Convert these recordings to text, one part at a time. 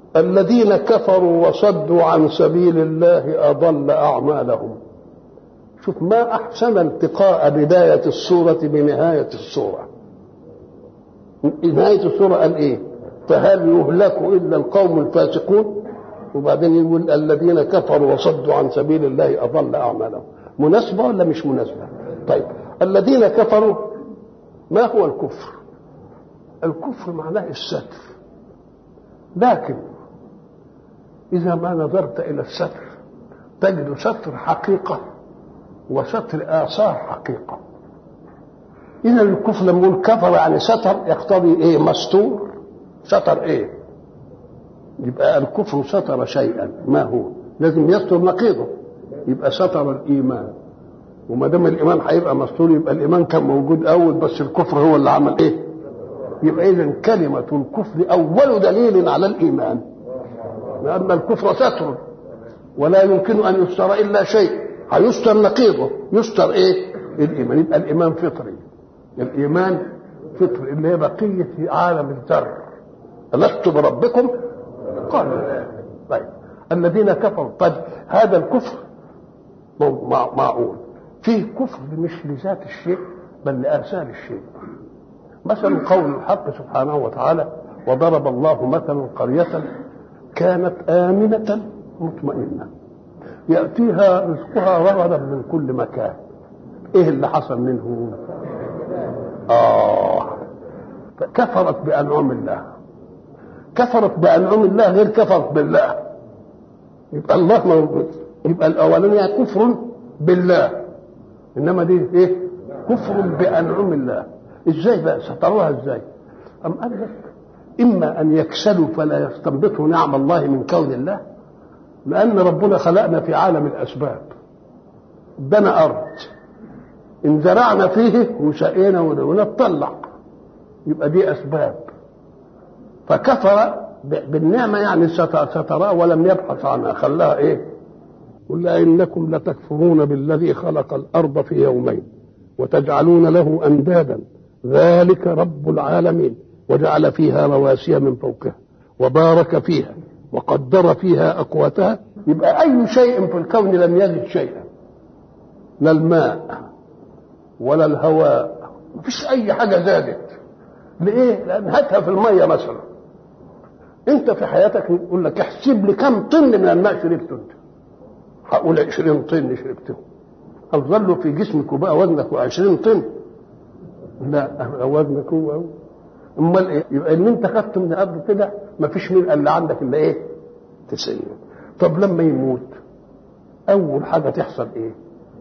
الذين كفروا وصدوا عن سبيل الله أضل أعمالهم شوف ما أحسن التقاء بداية السورة بنهاية السورة نهاية السورة قال إيه فهل يهلك إلا القوم الفاسقون وبعدين يقول الذين كفروا وصدوا عن سبيل الله أضل أعمالهم مناسبة ولا مش مناسبة طيب الذين كفروا ما هو الكفر الكفر معناه الستر لكن إذا ما نظرت إلى الستر تجد ستر حقيقة وستر آثار حقيقة إذا الكفر لما يقول كفر يعني ستر يقتضي إيه مستور ستر إيه يبقى الكفر ستر شيئا ما هو لازم يستر نقيضه يبقى ستر الإيمان وما دام الإيمان هيبقى مستور يبقى الإيمان كان موجود أول بس الكفر هو اللي عمل إيه يبقى إذا كلمة الكفر أول دليل على الإيمان لأن الكفر ستر ولا يمكن أن يستر إلا شيء هيستر نقيضه يستر إيه الإيمان يبقى الإيمان فطري الإيمان فطري اللي هي بقية في عالم الذر ألست بربكم قالوا طيب الذين كفروا طيب هذا الكفر معقول فيه كفر مش لذات الشيء بل لآثار الشيء مثل قول الحق سبحانه وتعالى وضرب الله مثلا قرية كانت آمنة مطمئنة يأتيها رزقها رغدا من كل مكان ايه اللي حصل منه اه كفرت بأنعم الله كفرت بأنعم الله غير كفرت بالله يبقى الله موجود يبقى الأولانية كفر بالله إنما دي إيه كفر بأنعم الله إزاي بقى ستروها إزاي أم قال لك إما أن يكسلوا فلا يستنبطوا نعم الله من كون الله لأن ربنا خلقنا في عالم الأسباب ادانا أرض إن زرعنا فيه وسقينا ونطلع يبقى دي أسباب فكفر بالنعمة يعني ستراه ولم يبحث عنها خلاها إيه قل إنكم لتكفرون بالذي خلق الأرض في يومين وتجعلون له أندادا ذلك رب العالمين وجعل فيها رواسي من فوقها وبارك فيها وقدر فيها أقواتها يبقى أي شيء في الكون لم يجد شيئا لا الماء ولا الهواء مفيش أي حاجة زادت لإيه؟ لأن هاتها في المية مثلا أنت في حياتك يقول لك احسب لي كم طن من الماء شربته أنت هقول 20 طن شربته هتظل في جسمك وبقى وزنك 20 طن لا وزنك هو امال ايه يبقى ان انت خدت من الارض كده ما فيش مين اللي عندك الا ايه 90 طب لما يموت اول حاجه تحصل ايه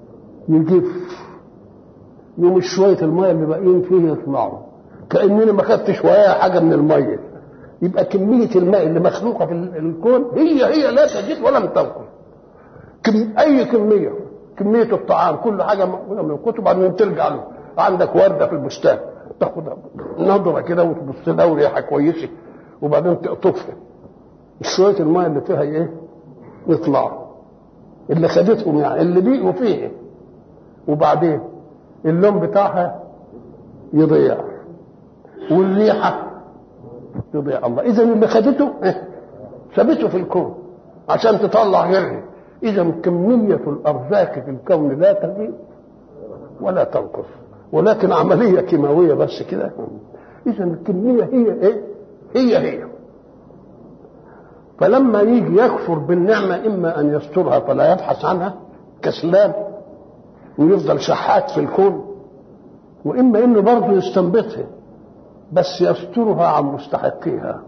يجف يوم شويه الميه اللي باقيين فيه يطلعوا كانني ما خدتش وياه حاجه من الميه يبقى كميه الماء اللي مخلوقه في الكون هي هي لا تزيد ولا تنقص كم اي كميه كميه الطعام كل حاجه موجوده من الكتب بعدين ترجع له عندك ورده في البستان تاخد نظره كده وتبص لها وريحه كويسه وبعدين تقطفها شويه الماء اللي فيها ايه يطلعوا اللي خدتهم يعني اللي بيقوا فيه وبعدين اللون بتاعها يضيع والريحه يضيع الله اذا اللي خدته إيه؟ سابته في الكون عشان تطلع غيرها اذا كميه الارزاق في الكون لا تزيد ولا تنقص ولكن عمليه كيماويه بس كده اذا الكميه هي ايه هي هي فلما يجي يكفر بالنعمه اما ان يسترها فلا يبحث عنها كسلان ويفضل شحات في الكون واما انه برضه يستنبطها بس يسترها عن مستحقيها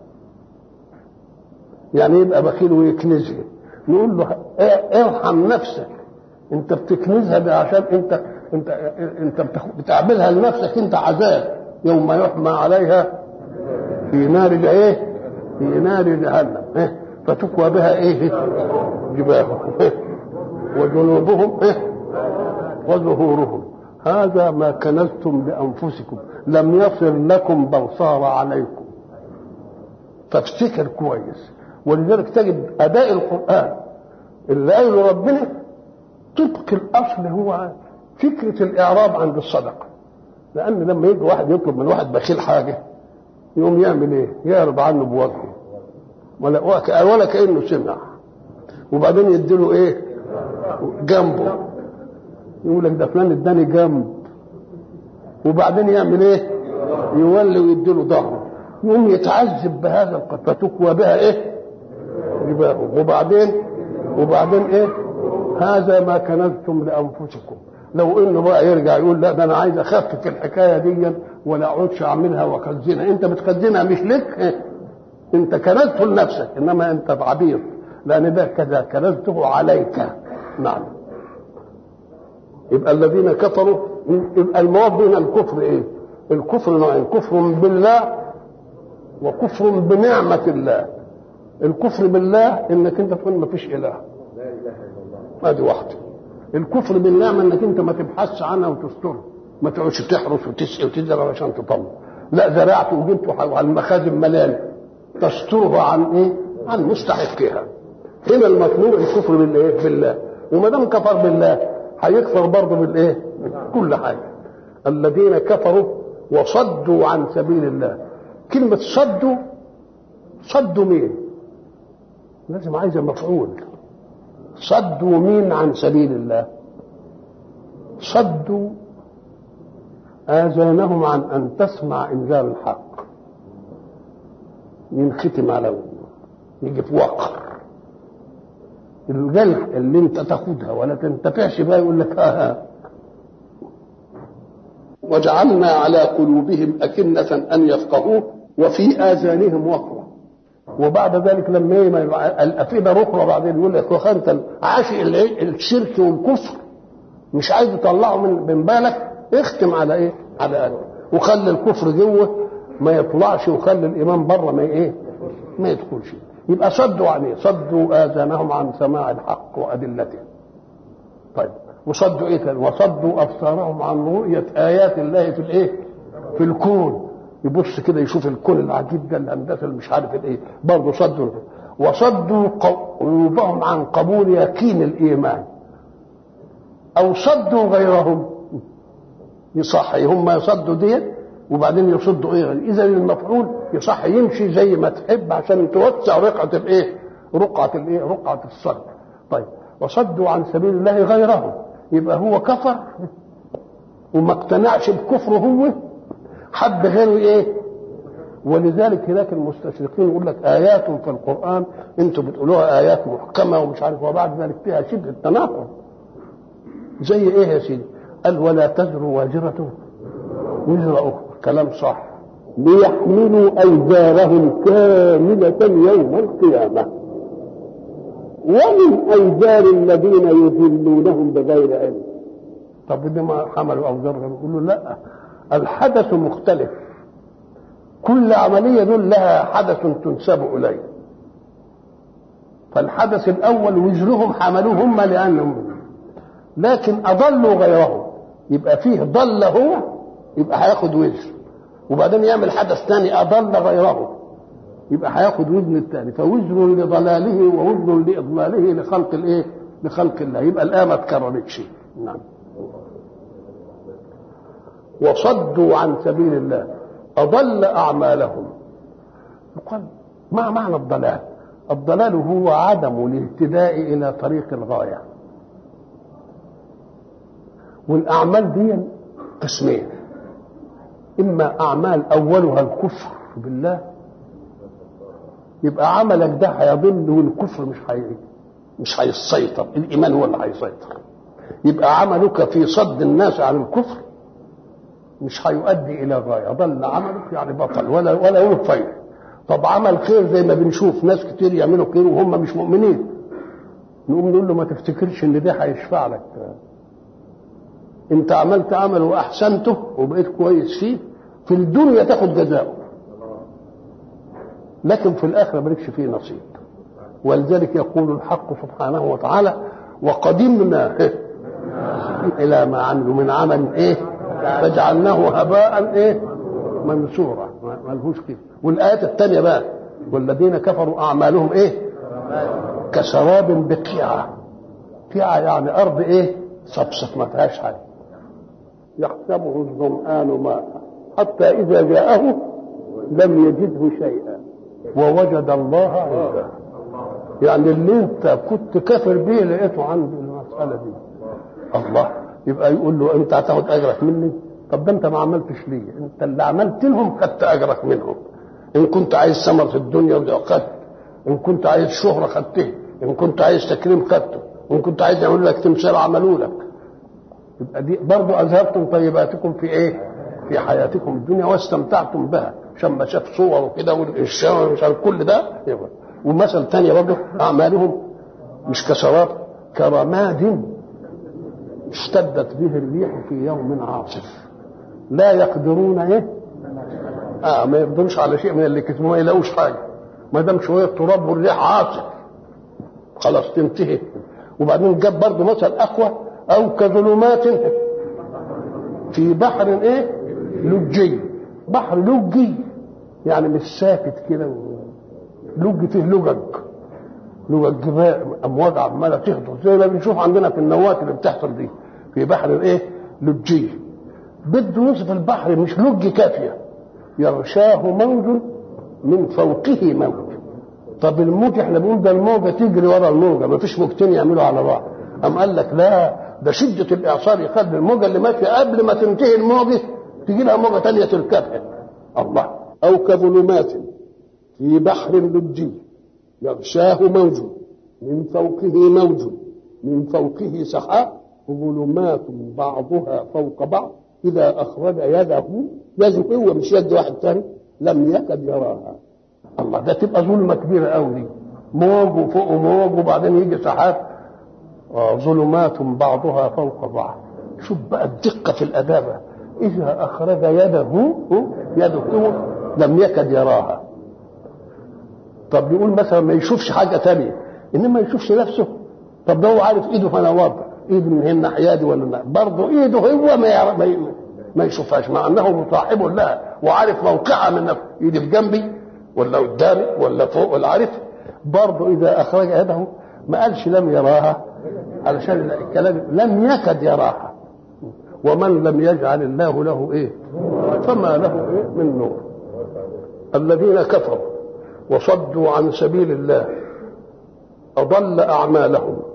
يعني يبقى بخيل ويكنزها نقول له ارحم نفسك انت بتكنزها عشان انت انت انت بتعملها لنفسك انت عذاب يوم يحمى عليها في نار ايه في نار جهنم إيه؟ فتكوى بها ايه جباههم إيه؟ وجنوبهم إيه؟ وظهورهم هذا ما كنزتم لانفسكم لم يصل لكم بل صار عليكم فافتكر كويس ولذلك تجد اداء القران اللي قايله ربنا طبق الاصل هو فكره الاعراب عند الصدقه لان لما يجي واحد يطلب من واحد بخيل حاجه يقوم يعمل ايه؟ يعرض عنه بوجهه ولا ولا كانه سمع وبعدين يديله ايه جنبه يقول لك ده فلان اداني جنب وبعدين يعمل ايه يولي ويديله ظهره يقوم يتعذب بهذا القتل فتكوى بها ايه جباهه وبعدين وبعدين ايه هذا ما كنزتم لانفسكم لو انه بقى يرجع يقول لا ده انا عايز اخفف الحكايه دي ولا اقعدش اعملها واخزنها انت بتخزنها مش لك إيه؟ انت كنزته لنفسك انما انت عبيط لان ده كذا كنزته عليك نعم يبقى الذين كفروا يبقى المواد بين الكفر ايه الكفر نوعين كفر بالله وكفر بنعمة الله الكفر بالله انك انت تقول ما فيش اله لا اله الا الله ادي واحده الكفر بالنعمه انك انت ما تبحثش عنها وتسترها ما تقعدش تحرس وتسقي وتزرع عشان تطلع لا زرعت وجبت على المخازن ملال تسترها عن ايه؟ عن مستحقها هنا المطلوب الكفر بالايه؟ بالله وما دام كفر بالله هيكفر برضه بالايه؟ كل حاجه الذين كفروا وصدوا عن سبيل الله كلمة صدوا صدوا مين؟ لازم عايزة مفعول صدوا مين عن سبيل الله؟ صدوا آذانهم عن أن تسمع إنذار الحق ينختم على يجي في وقر الجلح اللي انت تاخدها ولا تنتفعش بها يقول لك ها ها وجعلنا على قلوبهم أكنة أن يفقهوه وفي آذانهم وقرا وبعد ذلك لما الأفئدة رقرة بعدين يقول لك يا أنت عاشق الشرك والكفر مش عايز تطلعه من من بالك اختم على ايه؟ على قلبك وخلي الكفر جوه ما يطلعش وخلي الايمان بره ما ايه؟ ما يدخلش يبقى صدوا عن ايه؟ صدوا اذانهم عن سماع الحق وادلته. طيب وصدوا ايه تاني؟ وصدوا ابصارهم عن رؤيه ايات الله في الايه؟ في الكون يبص كده يشوف الكون العجيب ده الهندسه اللي مش عارف الايه برضه صدوا وصدوا قلوبهم عن قبول يقين الايمان او صدوا غيرهم يصح هم يصدوا ديت وبعدين يصدوا ايه اذا المفعول يصح يمشي زي ما تحب عشان توسع رقعه الايه رقعه الايه رقعه الصد طيب وصدوا عن سبيل الله غيرهم يبقى هو كفر وما اقتنعش بكفره هو حد غيره ايه ولذلك هناك المستشرقين يقول لك ايات في القران انتم بتقولوها ايات محكمه ومش عارف وبعد ذلك فيها شبه التناقض زي ايه يا سيدي قال ولا تزر واجرة وزر أخرى كلام صح ليحملوا أوزارهم كاملة يوم القيامة ومن أوزار الذين يذلونهم بغير علم طب ده ما حملوا أوزارهم يقول له لا الحدث مختلف كل عملية دول لها حدث تنسب إليه فالحدث الأول وزرهم حملوه هم لأنهم لكن أضلوا غيرهم يبقى فيه ضل هو يبقى هياخد وزر وبعدين يعمل حدث ثاني أضل غيره يبقى هياخد وزن الثاني فوزر لضلاله ووزر لإضلاله لخلق الإيه؟ لخلق الله يبقى الآية ما اتكررتش نعم وصدوا عن سبيل الله أضل أعمالهم يقال ما معنى الضلال؟ الضلال هو عدم الاهتداء إلى طريق الغاية والاعمال دي قسمين اما اعمال اولها الكفر بالله يبقى عملك ده هيضل والكفر مش هي مش هيسيطر الايمان هو اللي هيسيطر يبقى عملك في صد الناس عن الكفر مش هيؤدي الى غايه ضل عملك يعني بطل ولا ولا له فايده طب عمل خير زي ما بنشوف ناس كتير يعملوا خير وهم مش مؤمنين نقوم نقول له ما تفتكرش ان ده هيشفع لك انت عملت عمل واحسنته وبقيت كويس فيه في الدنيا تاخد جزاؤه لكن في الاخره مالكش فيه نصيب ولذلك يقول الحق سبحانه وتعالى وقدمنا الى ما عملوا من عمل ايه فجعلناه هباء ايه منثورا ملهوش كده والايات الثانيه بقى والذين كفروا اعمالهم ايه كسراب بقيعه قيعه يعني ارض ايه صفصف ما فيهاش حاجه يحسبه الظمآن ماء حتى إذا جاءه لم يجده شيئا ووجد الله عنده يعني اللي انت كنت كافر بيه لقيته عند المساله دي الله يبقى يقول له انت هتاخد اجرك مني طب ده انت ما عملتش ليه انت اللي عملت لهم خدت اجرك منهم ان كنت عايز ثمر في الدنيا وخدت ان كنت عايز شهره خدته ان كنت عايز تكريم خدته وان كنت عايز يعملوا لك تمثال عملوا لك يبقى دي برضه اذهبتم طيباتكم في ايه؟ في حياتكم الدنيا واستمتعتم بها عشان ما شاف صور وكده والانشاء ومش عارف كل ده يبقى. ومثل تاني برضه اعمالهم مش كسراب كرماد اشتدت به الريح في يوم عاصف لا يقدرون ايه؟ اه ما يقدروش على شيء من اللي كتبوه ما يلاقوش حاجه ما دام شويه تراب والريح عاصف خلاص تنتهي وبعدين جاب برضه مثل اقوى او كظلمات في بحر ايه لجي بحر لجي يعني مش ساكت كده لج فيه لجج لجج جبال امواج عماله تهبط زي ما بنشوف عندنا في النوات اللي بتحصل دي في بحر ايه لجي بده يوصف البحر مش لج كافيه يغشاه موج من فوقه موج طب الموج احنا بنقول ده الموجه تجري ورا الموجه ما فيش موجتين يعملوا على بعض أم قال لك لا ده شدة الإعصار يخلي الموجة اللي ماشية قبل ما تنتهي الموجة تجي لها موجة تانية تركبها الله أو كظلمات في بحر لجي يغشاه موج من فوقه موج من فوقه سحاب ظلمات بعضها فوق بعض إذا أخرج يده يده هو مش يد واحد ثاني لم يكد يراها الله ده تبقى ظلمة كبيرة قوي دي موج وفوق موج وبعدين يجي سحاب ظلمات بعضها فوق بعض شوف بقى الدقة في الأدابة إذا أخرج يده يده لم يكد يراها طب يقول مثلا ما يشوفش حاجة تانية إنما ما يشوفش نفسه طب ده هو عارف إيده فأنا واضح إيده من هنا حيادي ولا لا برضه إيده هو ما يعرف ما, ما يشوفهاش مع أنه مصاحب لها وعارف موقعها من نفسه إيدي في جنبي ولا قدامي ولا فوق ولا عارف برضه إذا أخرج يده ما قالش لم يراها علشان الكلام لم يكد يراها ومن لم يجعل الله له ايه فما له ايه من نور الذين كفروا وصدوا عن سبيل الله اضل اعمالهم